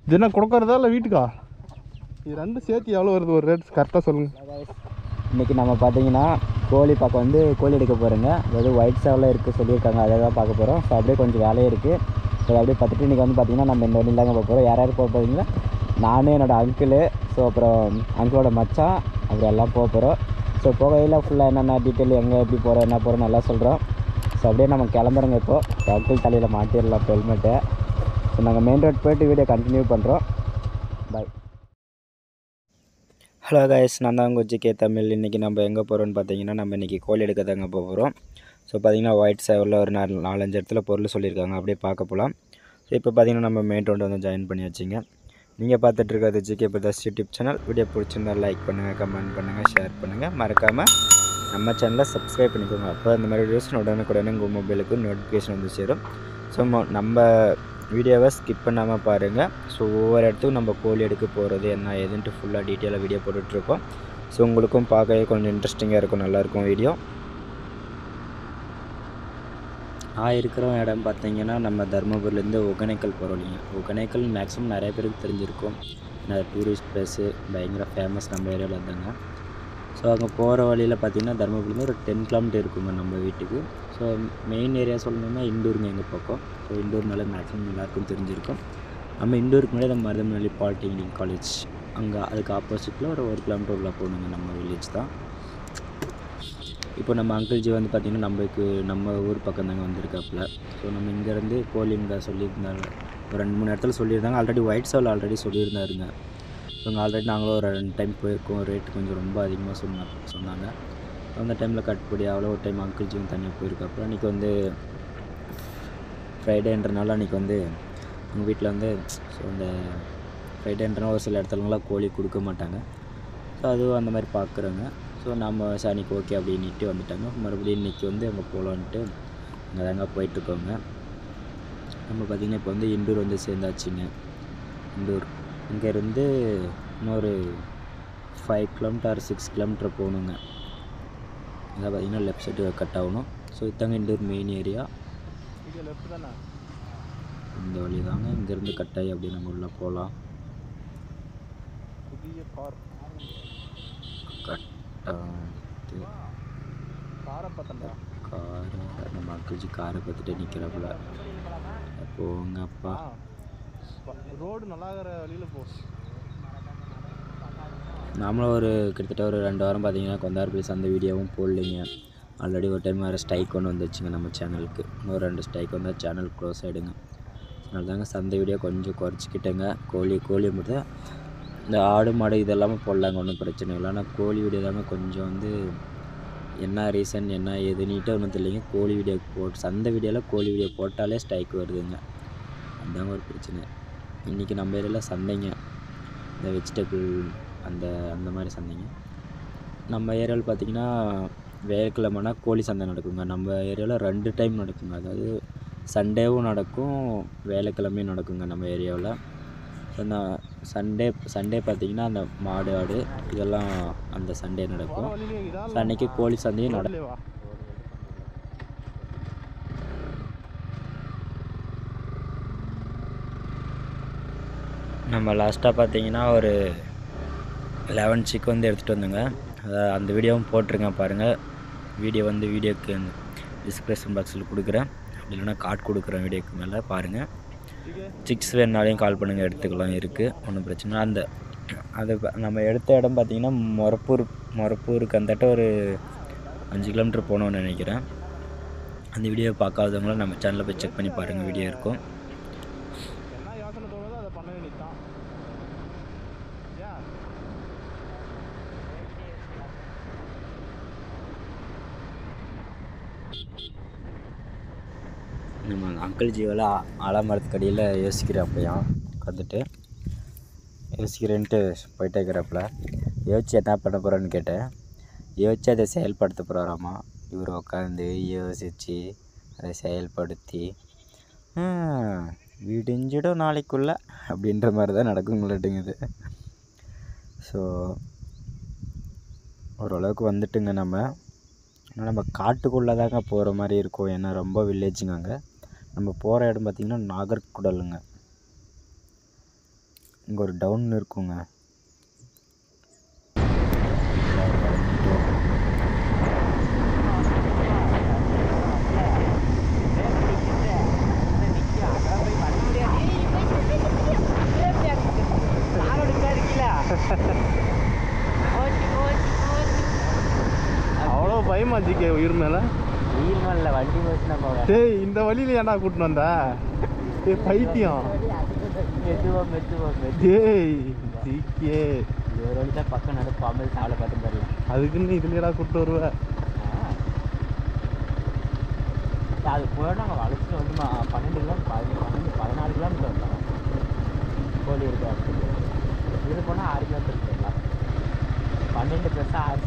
இது என்ன கொடுக்கறதா இல்லை வீட்டுக்கா இது ரெண்டும் சேர்த்து எவ்வளோ வருது ஒரு ரேட் கரெக்டாக சொல்லுங்கள் இன்றைக்கி நம்ம பார்த்தீங்கன்னா கோழி பார்க்க வந்து கோழி எடுக்க போகிறோங்க அதாவது ஒயிட் சேவலில் இருக்குது சொல்லியிருக்காங்க அதை தான் பார்க்க போகிறோம் ஸோ அப்படியே கொஞ்சம் வேலையே இருக்குது ஸோ அப்படியே பார்த்துட்டு இன்றைக்கி வந்து பார்த்திங்கன்னா நம்ம இந்த வழியில் தாங்க போக போகிறோம் யார் யார் போக போகிறீங்களா நானே என்னோடய அங்கிள் ஸோ அப்புறம் அங்கிளோட மச்சான் அப்படி எல்லாம் போக போகிறோம் ஸோ போகையில் ஃபுல்லாக என்னென்ன டீட்டெயில் எங்கே எப்படி போகிறோம் என்ன போகிறோம் நல்லா சொல்கிறோம் ஸோ அப்படியே நம்ம கிளம்புறோங்க இப்போது அங்கிள் தலையில் மாட்டிடலாம் ஹெல்மெட்டை ஸோ நாங்கள் மெயின் ரோட் போயிட்டு வீடியோ கண்டினியூ பண்ணுறோம் பாய் ஹலோ காய்ஸ் நான் தான் உங்கள் ஜிகே தமிழ் இன்றைக்கி நம்ம எங்கே போகிறோம்னு பார்த்தீங்கன்னா நம்ம இன்றைக்கி கோழி எடுக்க தாங்க போக போகிறோம் ஸோ பார்த்தீங்கன்னா ஒயிட் சேவரில் ஒரு நாலு நாலஞ்சு இடத்துல பொருள் சொல்லியிருக்காங்க அப்படியே பார்க்க போகலாம் ஸோ இப்போ பார்த்தீங்கன்னா நம்ம மெயின் ரோடு வந்து ஜாயின் பண்ணி வச்சிங்க நீங்கள் பார்த்துட்டு இருக்கிறது GK brothers YouTube channel video பிடிச்சிருந்தா லைக் பண்ணுங்கள் கமெண்ட் பண்ணுங்கள் ஷேர் பண்ணுங்கள் மறக்காமல் நம்ம சேனலை சப்ஸ்கிரைப் பண்ணிக்கோங்க அப்போ இந்த மாதிரி வீடியோஸ் உடனுக்குடனே உங்கள் மொபைலுக்கு நோட்டிஃபிகேஷன் வந்து சேரும் ஸோ நம்ம வீடியோவை ஸ்கிப் பண்ணாமல் பாருங்கள் ஸோ ஒவ்வொரு இடத்துக்கும் நம்ம கோழி எடுக்க போகிறது என்ன ஏதுன்ட்டு ஃபுல்லாக டீட்டெயிலாக வீடியோ போட்டுட்ருக்கோம் ஸோ உங்களுக்கும் பார்க்கவே கொஞ்சம் இன்ட்ரெஸ்டிங்காக இருக்கும் நல்லாயிருக்கும் வீடியோ நான் இருக்கிற இடம் பார்த்தீங்கன்னா நம்ம தருமபுரிலேருந்து ஒகேனக்கல் போகிறோம் இல்லைங்க ஒகேனக்கல் மேக்ஸிமம் நிறைய பேருக்கு தெரிஞ்சிருக்கும் ஏன்னா டூரிஸ்ட் பிளேஸு பயங்கர ஃபேமஸ் நம்ம ஏரியாவில் இருந்தாங்க ஸோ அங்கே போகிற வழியில் பார்த்தீங்கன்னா தருமபுரிலேருந்து ஒரு டென் கிலோமீட்டர் இருக்குங்க நம்ம வீட்டுக்கு ஸோ மெயின் ஏரியா சொல்லணும்னா இண்டூருங்க எங்கள் பக்கம் ஸோ இண்டூர்னால மேக்ஸிமம் எல்லாருக்கும் தெரிஞ்சிருக்கும் நம்ம இண்டூருக்கு முன்னாடி நம்ம மருதமல்லி பாலிடெக்னிக் காலேஜ் அங்கே அதுக்கு ஆப்போசிட்டில் ஒரு ஒரு கிலோமீட்டர் உள்ள போகணுங்க நம்ம வில்லேஜ் தான் இப்போ நம்ம அங்கிள் ஜி வந்து பார்த்திங்கன்னா நம்மளுக்கு நம்ம ஊர் பக்கம் தாங்க வந்திருக்காப்புல ஸோ நம்ம இங்கேருந்து கோலிங்க சொல்லியிருந்தாங்க ஒரு ரெண்டு மூணு இடத்துல சொல்லியிருந்தாங்க ஆல்ரெடி ஒயிட் சவுல் ஆல்ரெடி சொல்லியிருந்தாருங்க ஸோ அங்கே ஆல்ரெடி நாங்களும் ஒரு ரெண்டு டைம் போயிருக்கோம் ரேட் கொஞ்சம் ரொம்ப அதிகமாக சொன்ன சொன்னாங்க அந்த டைமில் கட்டுப்படி அவ்வளோ ஒரு டைம் அங்கிள் ஜியும் தனியாக போயிருக்காப்புல அன்றைக்கி வந்து ஃப்ரைடேன்றனால அன்றைக்கி வந்து எங்கள் வீட்டில் வந்து ஸோ இந்த ஃப்ரைடேன்றனால ஒரு சில இடத்துலலாம் கோழி கொடுக்க மாட்டாங்க ஸோ அதுவும் அந்த மாதிரி பார்க்குறோங்க ஸோ நம்ம சனிக்கு ஓகே அப்படின்ட்டு வந்துட்டாங்க மறுபடியும் இன்றைக்கி வந்து அங்கே போகலான்ட்டு அங்கே தாங்க போயிட்டுருக்கோங்க நம்ம பார்த்திங்கன்னா இப்போ வந்து இண்டூர் வந்து சேர்ந்தாச்சுங்க இண்டூர் இங்கேருந்து இன்னொரு ஃபைவ் கிலோமீட்டர் சிக்ஸ் கிலோமீட்டர் போகணுங்க இதை பார்த்திங்கன்னா லெஃப்ட் சைடு கட் ஆகணும் ஸோ இதாங்க இண்டூர் மெயின் ஏரியா இது லெஃப்ட் தானே இந்த வழி தாங்க இங்கேருந்து கட்டாயி அப்படியே நம்ம உள்ளே போகலாம் புதிய கார் கட்டாத்து காரை பார்த்தா காரை நம்ம அக்கிச்சு காரை பார்த்துட்டு நிற்கிறப்பல போங்க அப்பா ரோடு நல்லா இருக்கிற வழியில் போ நாமளும் ஒரு கிட்டத்தட்ட ஒரு ரெண்டு வாரம் பார்த்தீங்கன்னா கொந்தார் பேஸ் அந்த வீடியோவும் போடலைங்க ஆல்ரெடி ஒரு டைம் வேறு ஸ்ட்ரைக் ஒன்று வந்துச்சுங்க நம்ம சேனலுக்கு இன்னொரு ரெண்டு ஸ்ட்ரைக் வந்தால் சேனல் க்ளோஸ் ஆகிடுங்க அதனால தாங்க சந்தை வீடியோ கொஞ்சம் குறைச்சிக்கிட்டேங்க கோழி கோழி மட்டும் இந்த ஆடு மாடு இதெல்லாமே போடலாங்க ஒன்றும் பிரச்சனை இல்லை ஆனால் கோழி வீடியோ தாங்க கொஞ்சம் வந்து என்ன ரீசன் என்ன எதுன்னுட்டு ஒன்றும் தெரியலைங்க கோழி வீடியோ போட்டு சந்தை வீடியோவில் கோழி வீடியோ போட்டாலே ஸ்ட்ரைக் வருதுங்க அதுதாங்க ஒரு பிரச்சனை இன்றைக்கி நம்ம ஏரியாவில் சந்தைங்க இந்த வெஜிடபிள் அந்த அந்த மாதிரி சந்தைங்க நம்ம ஏரியாவில் பார்த்திங்கன்னா வேலைக்கிழமைனா கோழி சந்தை நடக்குங்க நம்ம ஏரியாவில் ரெண்டு டைம் நடக்குங்க அதாவது சண்டேவும் நடக்கும் வேலைக்கிழமையும் நடக்குங்க நம்ம ஏரியாவில் அந்த சண்டே சண்டே பார்த்திங்கன்னா அந்த மாடு ஆடு இதெல்லாம் அந்த சண்டே நடக்கும் ஸோ அன்றைக்கி கோழி சந்தையும் நட வா நம்ம லாஸ்ட்டாக பார்த்தீங்கன்னா ஒரு லெவன் சிக் வந்து எடுத்துகிட்டு வந்தோங்க அதாவது அந்த வீடியோவும் போட்டிருக்கேன் பாருங்கள் வீடியோ வந்து வீடியோக்கு டிஸ்கிரிப்ஷன் பாக்ஸில் கொடுக்குறேன் அப்படி இல்லைன்னா கார்டு கொடுக்குறேன் வீடியோக்கு மேலே பாருங்கள் சிக்ஸ் வேணுனாலையும் கால் பண்ணுங்கள் எடுத்துக்கலாம் இருக்குது ஒன்றும் பிரச்சனை இல்லை. அந்த அது ப- நம்ம எடுத்த இடம் பார்த்திங்கன்னா மொரப்பூர் மொரப்பூருக்கு அந்தட்ட ஒரு அஞ்சு கிலோமீட்டர் போகணுன்னு நினைக்கிறேன் அந்த வீடியோ பார்க்காதவங்களும் நம்ம சேனலில் போய் செக் பண்ணி பாருங்கள் வீடியோ இருக்கும் என்ன யோசனை தோணுதோ அதை பண்ண வேண்டியதுதான் ஏன் நம்ம அங்கிள் ஜீவெல்லாம் ஆலமரத்துக்கடியில் யோசிக்கிறப்பையாம் உட்காந்துட்டு யோசிக்கிறேன்ட்டு போயிட்டே இருக்கிறப்பல யோசிச்சு என்ன பண்ண போகிறேன்னு கேட்டேன் யோசிச்சு அதை செயல்படுத்த போகிறாராமா இவர் உட்காந்து யோசித்து அதை செயல்படுத்தி "ஹம், விடிஞ்சிடும் நாளைக்குள்ளே அப்படின்ற மாதிரி தான் நடக்குங்களாட்டுங்குது ஸோ ஓரளவுக்கு வந்துட்டுங்க நம்ம ஆனால் நம்ம காட்டுக்குள்ளே தாங்க போகிற மாதிரி இருக்கும் ஏன்னா ரொம்ப வில்லேஜுங்க அங்கே நம்ம போகிற இடம் பார்த்திங்கன்னா நாகர்குடலுங்க இங்கே ஒரு டவுன் இருக்குங்க அவ்வளோ பயமா ஜிக்கே உயிர் மேலே வண்டி போச்சுன்னா போவேன் டேய் இந்த வழியில ஏன்டா கூட்டின்னு வந்த ஏய் பைத்தியம் மெதுவாக மெதுவாக மெது டேய் ஜிக்கே இது ஒரு வழி தான் பக்கம் நடு பாம்பு சாவலை பார்த்து வரலாம் அதுக்குன்னு இதுலடா கூப்பிட்டு வருவ அது போய் நாங்கள் வளர்ச்சி வந்து ம- பன்னெண்டு கிலோ பன்னெண்டு பதினாலு கிலோமீட்டர் வந்தோம் கோழி இருக்கு இது போனால் ஆறு கிலோமீட்டர் போயிடலாம் பன்னெண்டு ப்ளஸ் ஆறு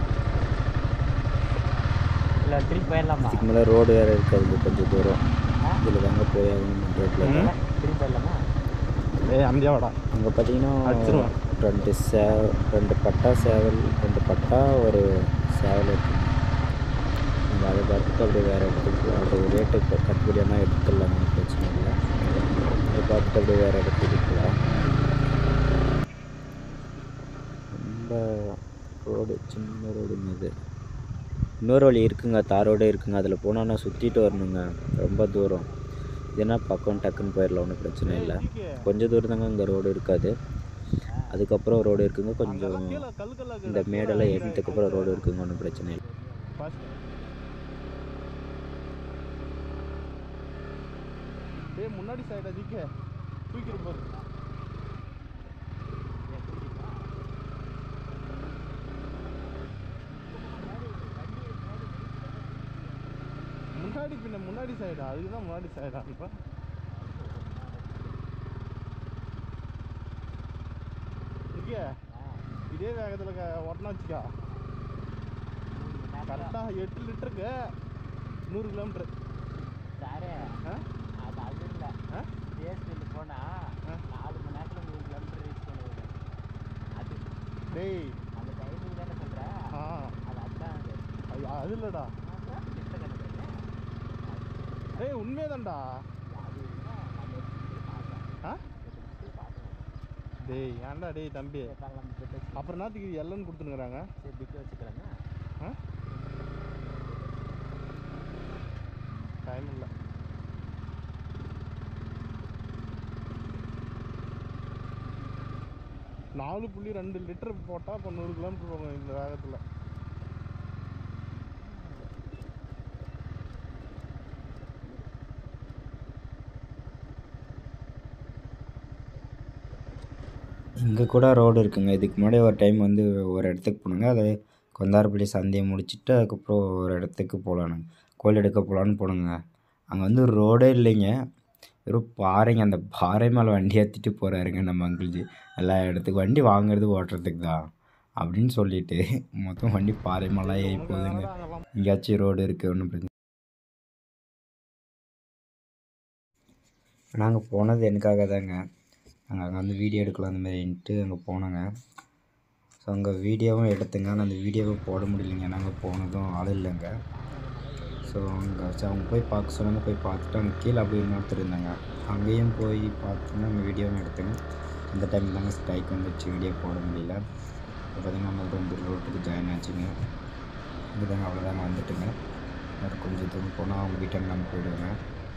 இல்லை திருப்பி போயிடலாமா இதுக்கு மேலே ரோடு வேறு இருக்காது கொஞ்சம் தூரம் இதில் தாங்க போய் ஆகணும் ரோட்டில் ம். திருப்பி போயிடலாமா ஏய் அமைதியாவாடா அங்கே பார்த்தீங்கன்னா அடிச்சிருவேன். ரெண்டு சே ரெண்டு பட்டா சேவல் ரெண்டு பட்டா ஒரு சேவல் இருக்குங்க நம்ம அதை பார்த்துட்டு அப்படியே வேறு இடத்துக்கு அது ரேட்டு இப்போ கட்டுப்படியானா எடுத்துடலாம் ஒன்றும் பிரச்சனை இல்லை அதை பார்த்துட்டு அப்படியே வேறு இடத்துக்கு போகலாம் ரொம்ப ரோடு சின்ன ரோடுங்க இது இன்னொரு வழி இருக்குங்க தார் ரோடு இருக்குங்க அதில் போனோன்னா சுற்றிட்டு வரணுங்க ரொம்ப தூரம் இதுனா பக்கம் டக்குன்னு போயிடலாம் ஒன்றும் பிரச்சனை இல்லை கொஞ்சம் தூரம் தாங்க இங்கே ரோடு இருக்காது அதுக்கப்புறம் ரோடு இருக்குங்க கொஞ்சம் கீழே கல்கல்ல இந்த மேடெல்லாம் ஏறினதுக்கப்புறம் ரோடு இருக்குங்க ஒன்றும் பிரச்சனை இல்லை டேய் முன்னாடி சைடா ஜிக்கே தூக்கிட்டு போகுது முன்னாடி பின்ன முன்னாடி சைடா அதுக்கு தான் முன்னாடி சைடா இப்போ ஜிக்கே இதே வேகத்தில் ஓட்டினா வச்சுக்கா கரெக்டாக எட்டு லிட்டருக்கு நூறு கிலோமீட்ரு சாரே ஆ அது அது இல்லை ஆ பேஸ்டில் போனால் ஆ. நாலு மணி நேரத்தில் நூறு கிலோமீட்டர் ரீச் பண்ணுவாங்க அது டேய் அந்த டைமிங் தானே சொல்கிறேன் ஆ அது அதுதான் அது ஐயோ, அது இல்லைடா அதான் கிட்ட கணக்கு டேய் உண்மைதான்டா அது என்ன நம்ம எப்படி பார்க்கலாம் ஆ எப்படி பார்க்கலாம் டேய் ஏன்டா டேய் தம்பி கேட்டாங்க நம்ம கிட்ட வச்சு அப்புறம் என்னத்துக்கு எல்லன்னு கொடுத்துனுக்குறாங்க சரி பிக்க வச்சுக்கலாங்க ஆ டைம் இல்லை நாலு புள்ளி ரெண்டு லிட்டர் போட்டால் இப்போ நூறு கிலோமீட்டர் போகும் இந்த வேகத்தில் இங்கே கூட ரோடு இருக்குங்க இதுக்கு முன்னாடி ஒரு டைம் வந்து ஒரு இடத்துக்கு போனாங்க அது கொந்தாரப்பள்ளி சந்தையை முடிச்சுட்டு அதுக்கப்புறம் ஒரு இடத்துக்கு போகலானுங்க கோயில் எடுக்க போகலான்னு போனோங்க அங்கே வந்து ரோடே இல்லைங்க வெறும் பாறைங்க அந்த பாறை மேலே வண்டி ஏற்றிட்டு போகிறாருங்க நம்ம அங்கிள்ஜி எல்லா இடத்துக்கு வண்டி வாங்குறது ஓட்டுறதுக்கு தான் அப்படின்னு சொல்லிட்டு மொத்தம் வண்டி பாறை மேலே ஏறி போகுதுங்க அங்கெல்லாம் எங்கேயாச்சும் ரோடு இருக்குது ஒன்றும் பிரச்சனை நாங்கள் போனது எனக்காக தாங்க நாங்கள் அங்கே வந்து வீடியோ எடுக்கலாம் அந்த மாதிரின்ட்டு அங்கே போனோங்க ஸோ அங்கே வீடியோவும் எடுத்துங்க ஆனால் அந்த வீடியோவும் போட முடியலைங்க நாங்கள் போனதும் ஆள் இல்லைங்க ஸோ அங்கே சரி அவங்க போய் பார்க்க சொன்னாங்க போய் பார்த்துட்டு அங்கே கீழே அப்படி இன்னொருத்தர் இருந்தாங்க அங்கேயும் போய் பார்த்துங்க அங்கே வீடியோவும் எடுத்துங்க அந்த டைம் தாங்க ஸ்ட்ரைக் வந்துச்சு வீடியோ போட முடியல இப்போ பார்த்தீங்கன்னா நம்ம வந்து ரோட்டுக்கு ஜாயின் ஆச்சுங்க இங்கே தாங்க அவ்வளோதாங்க வந்துட்டுங்க ஒரு கொஞ்சம் தூரம் போனால் அவங்க வீட்டாங்க நம்ம போயிடுவேங்க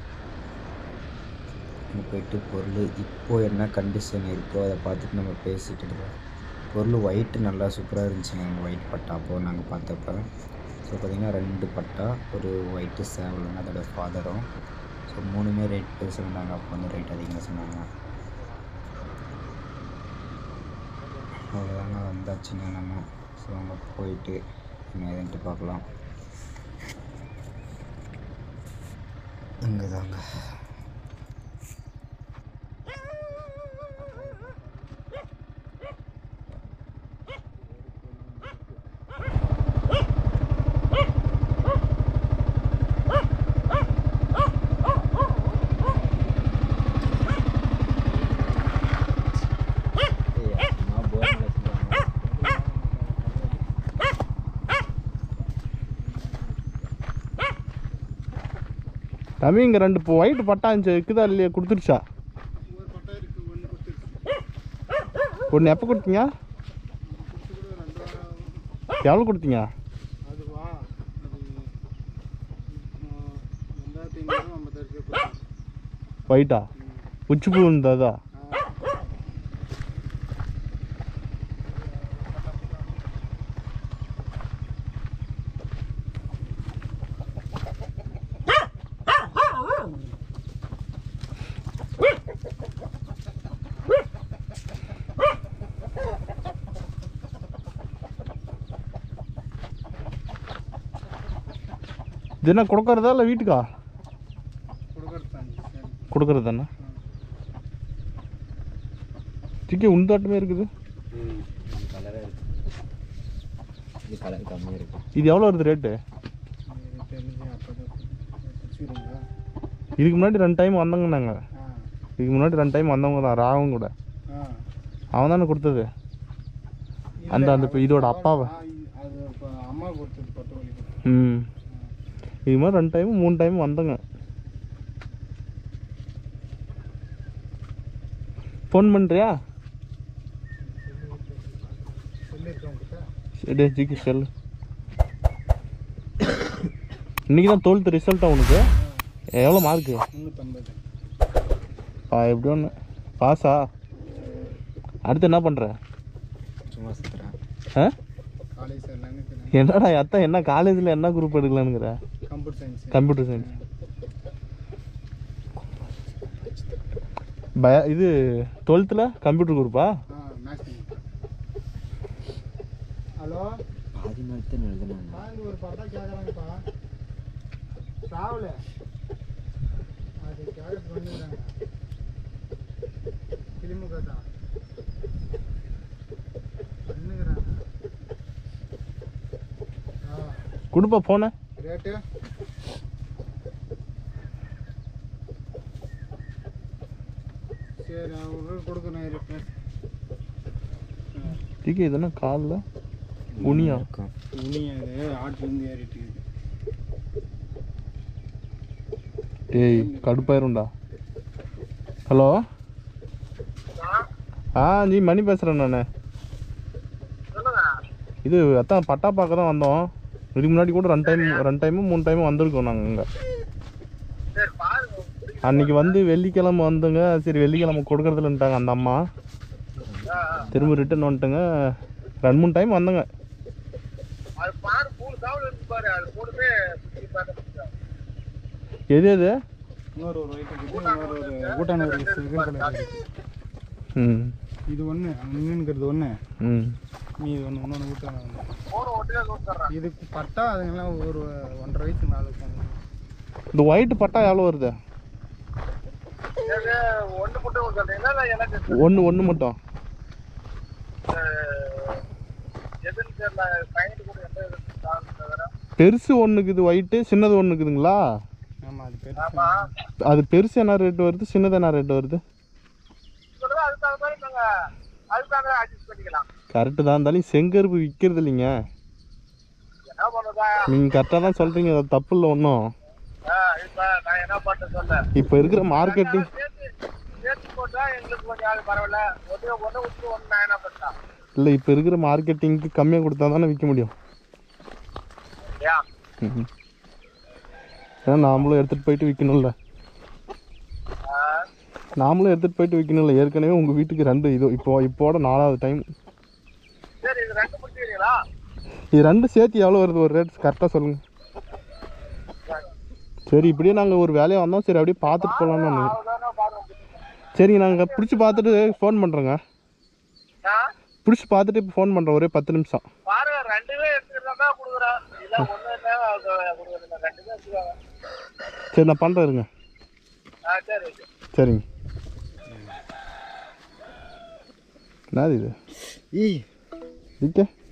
அங்கே போயிட்டு பொருள் இப்போ என்ன கண்டிஷன் இருக்கோ அதை பார்த்துட்டு நம்ம பேசிட்டு இருக்கோம் பொருள் ஒயிட்டு நல்லா சூப்பராக இருந்துச்சுங்க எங்கள் ஒயிட் பட்டா அப்போது நாங்கள் பார்த்தப்ப ஸோ பார்த்திங்கன்னா ரெண்டு பட்டா ஒரு ஒயிட்டு சேவலுங்க அதோட ஃபாதரும் ஸோ மூணுமே ரேட் பேசுகிறாங்க அப்போ வந்து ரேட் அதிகமாக சொன்னாங்க அவ்வளோதாங்க வந்தாச்சுங்க நம்ம ஸோ அங்கே போயிட்டு என்ன ஏதுன்ட்டு பார்க்கலாம் இங்கே தாங்க தம்பி இங்கே ரெண்டு இப்போ ஒயிட் பட்டா இருந்துச்சு இருக்குதா இல்லையா கொடுத்துருச்சா ஒன்று எப்போ கொடுத்தீங்க எவ்வளோ கொடுத்தீங்க அதுவா அது ரெண்டாயிரத்தி ஐநூறு ஐம்பத்தாயிரம் ரூபாய் ஒயிட்டா உச்சிப்பூ இருந்ததா இது என்ன கொடுக்கறதா இல்லை வீட்டுக்கா கொடுக்கறது தான் சரி கொடுக்கறது தானே சிக்கி உண்டாட்டமே இருக்குது கலராக இருக்குது இது கலர் கம்மியாக இருக்குது இது எவ்வளோ வருது ரேட்டு எனக்கு தெரிஞ்சு அப்போ தான் பிடிச்சிருங்களா இதுக்கு முன்னாடி ரெண்டு டைம் வந்தவங்க நாங்கள் ஆ இதுக்கு முன்னாடி ரெண்டு டைம் வந்தவங்க தான் ராவும் கூட ஆ அவன் தானே கொடுத்தது அந்த அந்த இப்ப இதோட அப்பாவை ஆ, இ- அது இப்போ அம்மா கொடுத்தது பட்டு வலி கொடுத்தது ம் இது மாதிரி ரெண்டு டைம் மூணு டைம் வந்தங்க ஃபோன் பண்ணுறியா சொல்லியிருக்கேன் உங்ககிட்ட சரி ஜிக்கு செல் இன்னைக்கு தான் டுவெல்த் ரிசல்ட்டா உனக்கு எவ்வளோ மார்க்கு முந்நூற்றம்பது பா எப்படி ஒன்று பாஸா அடுத்து என்ன பண்ணுற சும்மா சுற்றுறேன் ஆ காலேஜ் எல்லாமே என்னடா அத்தான் என்ன காலேஜில் என்ன குரூப் எடுக்கலான்னுங்கிற கம்ப்யூட்டர் சயின்ஸ் கம்ப்யூட்டர் சயின்ஸ் பய இது டுவெல்த்தில் கம்ப்யூட்டர் குரூப்பா ஆ மேக்ஸ் ஹலோ பாதி மாதிரி தான் எழுதுனாங்க வாங்க ஒரு பட்டா கேட்குறாங்கப்பா டிராவலு அது கேட்க பண்ணிடுறாங்க திமுக தான் பண்ணுங்கிறாங்க ஆ கொடுப்பா ஃபோனை ரேட்டு சரி அவரு கொடுக்கணும் இருப்பேன் டிகே இது என்ன காலில் உனியா இருக்கும் இனியும் இது ஆட்டுலேருந்து ஏறிட்டு இருக்குது ஏய் கடுப்பாயிரும்டா ஹலோ ஆ நீ மணி பேசுகிறேன் நான் இது அத்தான் பட்டா பார்க்க தான் வந்தோம் இதுக்கு முன்னாடி கூட ரெண்டு டைம் ரெண்டு டைமும் மூணு டைமும் வந்திருக்கோம் நாங்கள் இங்கே அன்னைக்கு வந்து வெள்ளிக்கிழமை வந்துங்க சரி வெள்ளிக்கிழமை கொடுக்கறதுலன்ட்டாங்க அந்த அம்மா திரும்ப ரிட்டர்ன் வந்துட்டுங்க ரெண்டு மூணு டைம் வந்தங்க எது எது இன்னொரு ஒரு ஒயிட் இருக்குது இன்னொரு ஒரு கூட்டான ஒரு சிகன் கலர் இருக்குது ம் இது ஒன்று அங்கன்னுங்கிறது ஒன்று ம் மீது ஒன்று இன்னொன்று கூட்டான ஒன்று இதுக்கு பட்டா அதுங்கெல்லாம் ஒரு ஒன்றரை வயசு நாலு வயசு இந்த ஒயிட் பட்டா எவ்வளோ வருது ஒன்று ஒன்று மட்டும் பெருசு ஒன்றுக்குது ஒயிட்டு சின்னது ஒன்றுக்குதுங்களா ஆமாம் அது பெருசு அது பெருசு என்ன ரேட் வருது சின்னது என்ன ரேட் வருது கரெக்டு தான் இருந்தாலும் செங்கருப்பு விற்கிறது இல்லைங்க நீங்கள் கரெக்டாக தான் சொல்கிறீங்க அது தப்பு இல்லை ஒன்றும் இப்போ இருக்கிற மார்க்கெட்டிங் இல்லை இப்போ இருக்கிற மார்க்கெட்டிங்க்கு கம்மியாக கொடுத்தா தானே விற்க முடியும் ம்ஹும். ஏன்னா நாமளும் எடுத்துகிட்டு போயிட்டு விற்கணும்ல நாமளும் எடுத்துகிட்டு போயிட்டு விற்கணும்ல ஏற்கனவே உங்கள் வீட்டுக்கு ரெண்டு இது இப்போ இப்போட நாலாவது டைம் இது ரெண்டு சேர்த்து எவ்வளோ வருது ஒரு ரேட் கரெக்டாக சொல்லுங்கள் சரி இப்படியே நாங்கள் ஒரு வேலையாக வந்தோம் சரி அப்படியே பார்த்துட்டு போகலான்னு வந்தோம். சரிங்க நாங்கள் பிடிச்சி பார்த்துட்டு ஃபோன் பண்ணுறோங்க பிடிச்சி பார்த்துட்டு இப்போ ஃபோன் பண்ணுறோம் ஒரே பத்து நிமிஷம் பாருங்க ரெண்டுமே எடுத்துக்கிறதா கொடுக்குறேன் இல்லை ஒன்று கொடுக்குறதில்ல ரெண்டுமே எடுத்துக்காங்க சரி நான் பண்ணுறேன் இருங்க ஆ சரி சரிங்க என்னது இது ஈ ஓகே